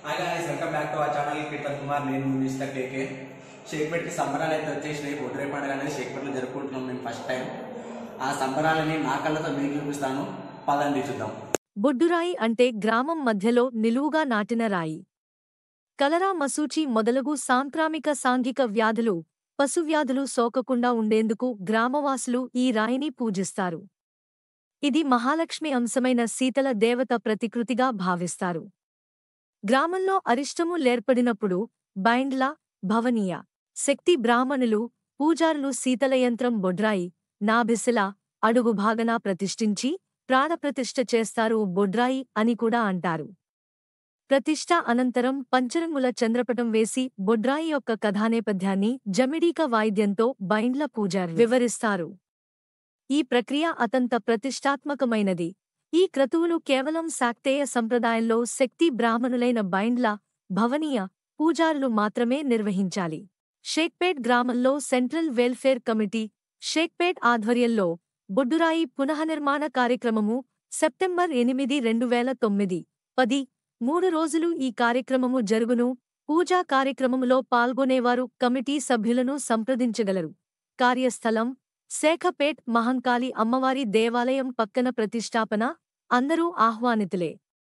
hi guys welcome back to our channel Keerthan Kumar నేను మీ mister కేకే షేక్పేట్కి సంబరాలు అయితే వచ్చేసినాయి బొడ్రే పండుగ అనేది షేక్పేట్లో జరుపుకుంటున్నాం మేము ఫస్ట్ టైం ఆ సంబరాలని నా కళ్ళతో మీకు చూపిస్తాను పదండి చూద్దాం బొడ్డురాయి అంటే గ్రామం మధ్యలో నిలువుగా నాటిన రాయి కలరా మసూచి మొదలగు సాంక్రామిక సాంఘిక వ్యాధులు పశువ్యాధులు సోకకుండా ఉండేందుకు గ్రామవాసులు ఈ రాయిని పూజిస్తారు ఇది మహాలక్ష్మి అంశమైన శీతల దేవత ప్రతికృతిగా భావిస్తారు గ్రామంలో అరిష్టము లేర్పడినప్పుడు బైండ్ల భవనీయ శక్తి బ్రాహ్మణులు పూజారులు శీతలయంత్రం బొడ్రాయి నాభిశిల అడుగు భాగన ప్రతిష్ఠించి ప్రాణప్రతిష్ఠ చేస్తారు బొడ్రాయి అని కూడా అంటారు ప్రతిష్ఠ అనంతరం పంచరంగుల చంద్రపటం వేసి బొడ్రాయి యొక్క కథానేపథ్యాన్ని జమిడీక వాయిద్యంతో బైండ్ల పూజారి వివరిస్తారు ఈ ప్రక్రియ అతంత ప్రతిష్టాత్మకమైనది ఈ క్రతువులు కేవలం శాక్తేయ సంప్రదాయంలో శక్తి బ్రాహ్మణులైన బైండ్ల భవనీయ పూజారులు మాత్రమే నిర్వహించాలి షేక్పేట్ గ్రామంలో సెంట్రల్ వెల్ఫేర్ కమిటీ షేక్పేట్ ఆధ్వర్యంలో బొడ్డురాయి పునఃనిర్మాణ కార్యక్రమము సెప్టెంబర్ ఎనిమిది రెండు వేల తొమ్మిది పది మూడు రోజులు ఈ కార్యక్రమము జరుగును పూజా కార్యక్రమములో పాల్గొనేవారు కమిటీ సభ్యులను సంప్రదించగలరు కార్యస్థలం శేఖపేట్ మహంకాళి అమ్మవారి దేవాలయం పక్కన ప్రతిష్టాపన అందరూ ఆహ్వానితులే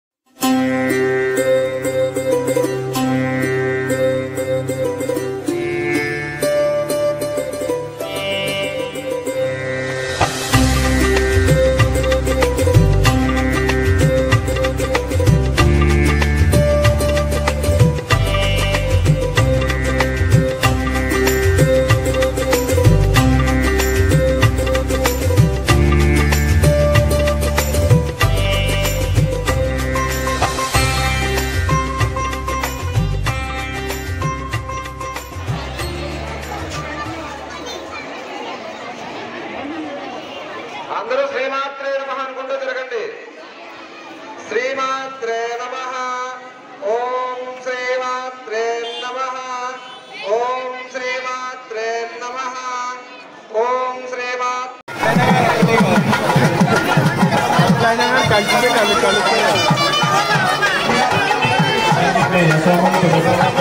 అందరూ శ్రీమాత్రే నమ అనుకుంటూ తిరగండి శ్రీమాత్రే నమ ఓం శ్రీమాత్రే నమ ఓం శ్రీమాత్రే నమ ఓం శ్రీమాత్రే కలిసి కలిసి కలిసి